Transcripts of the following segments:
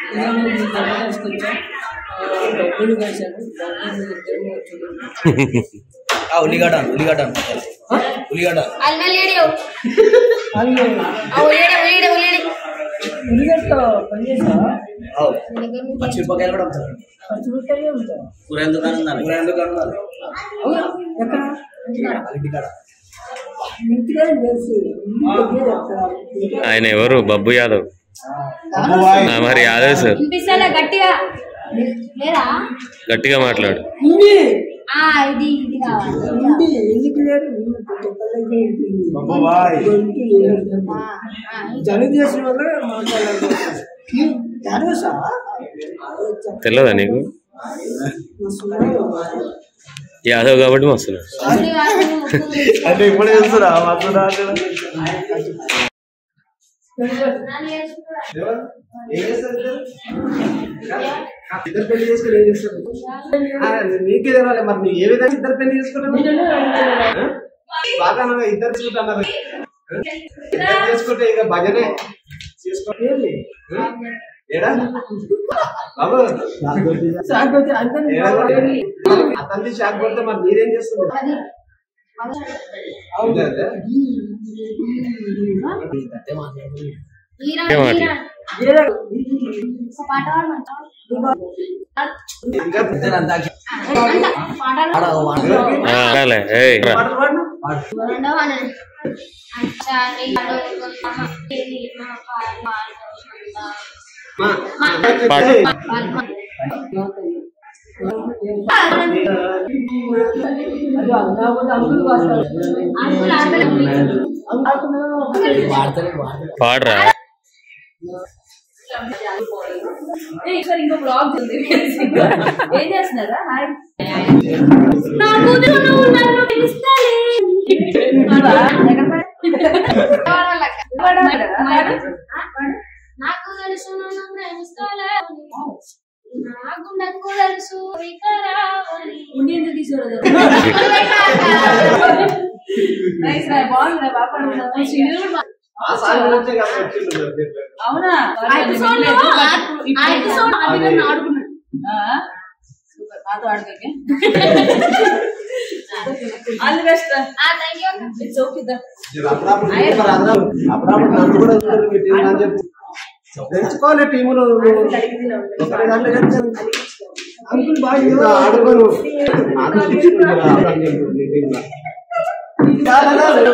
నేను ఈ దండ తీసుకొచ్చాను డబ్బులు వేశాను డబ్బులు ఇద్దరు వచ్చాడు ఆ ఉల్లిగడ్డ ఉల్లిగడ్డ ఉల్లిగడ్డ అల్లం లేడు వాళ్ళు ఆ ఉల్లిగడ్డ ఉల్లిగడ్డ ఉల్లిగడ్డ ఉల్లిగడ్డ పని చేసా పచ్చిమిరపకాయలు కూడా అమ్ముతారు ఖర్చు పెట్టాలి ఉంటా కూరగాయల దుకాణం ఉందా కూరగాయల దుకాణం ఉందా అవునా ఎక్కడ ఇంటికాడ ఇంటికే తెలుసు ఇంటి దగ్గర ఎక్కడ ఆయన ఎవరు బబ్బు యాదవ్ ఆ, మరి యాదవ్ సార్ వినిపిస్తలే గట్టిగా లేదా గట్టిగా మాట్లాడు ఉంది ఆ ఇది ఇది కావాలి ఉంది ఎందుకు లేరు చెప్పలేకే ఉంటుంది గొంతు లేదు. ఆ, ఆ, జలుబు చేసిన వల్ల మాట్లాడాలి జలుసా తెలియదా నీకు యాదవ్ కాబట్టి వస్తున్నాడు ఇది కాదు, ఉప్పు ఉంది. అంటే ఇప్పుడు తెలుసురా మసూరా నన్ను వేసుకురా. ఇద్దరు పెళ్లి చేసుకుని ఏం చేస్తారు ఆ, నీకే తెలవాలి మరి నువ్వు ఏ విధంగా ఇద్దరు పెళ్లి చేసుకుంటావు బాగా అన్నగా ఇద్దరు చేసుకుంటున్నారు ఇద్దరు చేసుకుంటే ఇక భజనే చేసుకోండి ఏడా బాబు సాగోతి అందరినీ ఏడా? కావాలి. అతన్ని షాక్ కొడితే మరి మీరేం చేస్తుంది అది అది అదే, అదే. ఈరా, ఏం మాటలు? ఈరా. ఏదో ఒక పాట పాడు మంచిగా. ఇంకా ఇద్దరు అంతా అంత పాటలు ఆ, రాలే, ఏయ్, రా. పాటలు పాడు రెండో వాడని. అచ్చారి అడుగుతున్న ఇది మా పాల్గొందా. మా పాడు. ఏయ్, అది అందాకపోతే అంకులు వస్తారు అంకుల్ ఆటలు పాడరా ఇక్కడ ఇంకో బ్లాగ్ ఉంది ఏం చేస్తున్నారా హాయ్ నా కూతురు నువ్వు నన్ను పిలుస్తాలే. నాకు తెలుసు నన్ను ప్రేమిస్తాలే నాకు నాకు తెలుసు వికరావని ఉండి ఎందుకు తీసుకోలేదు నైస్ రా బాగుంది బాగా పడుతున్నావు శ్రీను ఆ సాంగ్ గురించే కదా వచ్చిండు దీంట్లో. అవునా ఎపిసోడ్ లో ఆ ఎపిసోడ్ ఆడిగా ఆడుకున్నాడు సూపర్ నాతో ఆడుకోకే ఆల్ ది బెస్ట్ ఆ థ్యాంక్ యూ ఇట్స్ ఓకే దా మీరు అప్పుడప్పుడు చూస్తారు అందరూ. అప్పుడప్పుడు నన్ను కూడా చూడరు మీ టీం అని చెప్పి తెచ్చుకోవాలి టీములు ఒకరి దాంట్లో గెలిచాను. అంకుల్ బాగా ఇంకా ఆడుకోను ఆడు తెచ్చుకుంటారా? ఆడు అని చెప్పు నీ టీంలో. చాలా లేదు.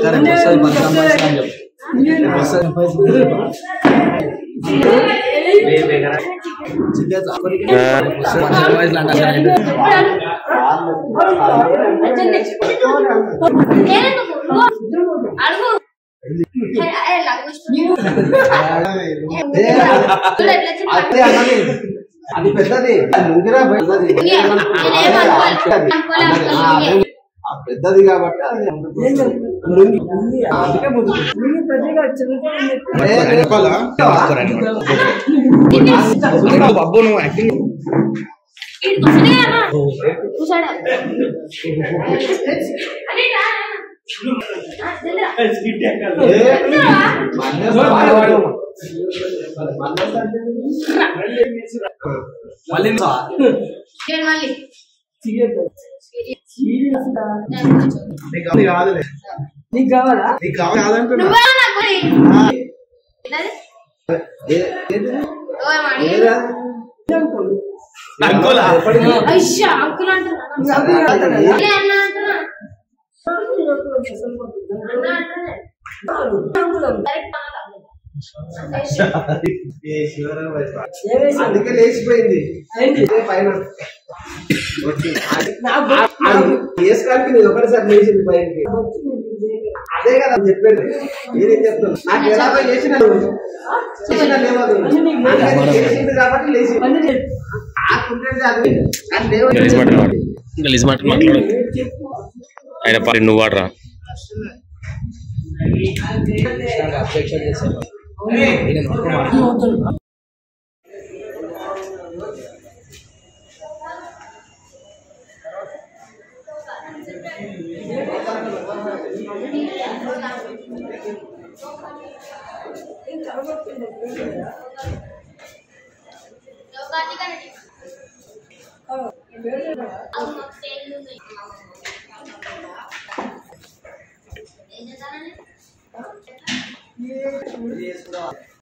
నేనెందుకు నువ్వు అడుగు ఏ, ఏ, లగ్గు ఇష్టం. ఏ, అదే అన్నది. అది పెద్దది అది ముంగిరా పెద్దది ఇంకే, నేనేం అనుకోలే. అనుకోలే, ఆ, అనుకోలే. అదే. ఆ పెద్దది కాబట్టి అది లుంగి. అందుకే ముందుకు మీరు పెద్దగా చిన్నగా ఉంది. ఏ, బాబు నువ్వు యాక్టింగ్ ఈడికి వస్తేనే అన్నా. కూర్చోడు. అరే, రా, రా. ఆ, జల్దిరా. ఏ, మన్నేస్తా వాడు. మళ్ళీ నువ్వా? నేను మళ్ళీ సిగరెట్. సీరియస్ గా. నీకు కావాలి కాదులే నీకు కావాలా నీకు కావాలి కాదంటున్నా నువ్వే నాకు పోయి. ఏంటది? ఏ- ఏంటిది? ఓ, వాడి. ఏరా? అనుకోలా ఎప్పటికీ అయ్యా, అంకుల్ అంటున్నా. అదే అంటారా? లే, అన్న అంటున్నా. అన్న అంటున్నా. డైరెక్ట్ అనాలా? ఏ శివరామ వైపు. ఏవేసి? అందుకే లేచిపోయింది ఏంటి? ఇదే పైన వచ్చి. అది- అది వేసుకోడానికి నేను ఒకటిసారి లేచింది పైకి అదే కదా నేను చెప్పేది నేనేం చెప్తాను నాకు ఎలాగో చేసిన చేసిన లేవదు అందుకని లేచింది కాబట్టి లేచి పని చేయి. ఆకుంటే అది అది లేవదు గలీజ్ మాట మాట్లాడు గలీజ్ మాట మాట్లాడు ఆయన పాడి నువ్వు వాడరా ఏం చేస్తానండి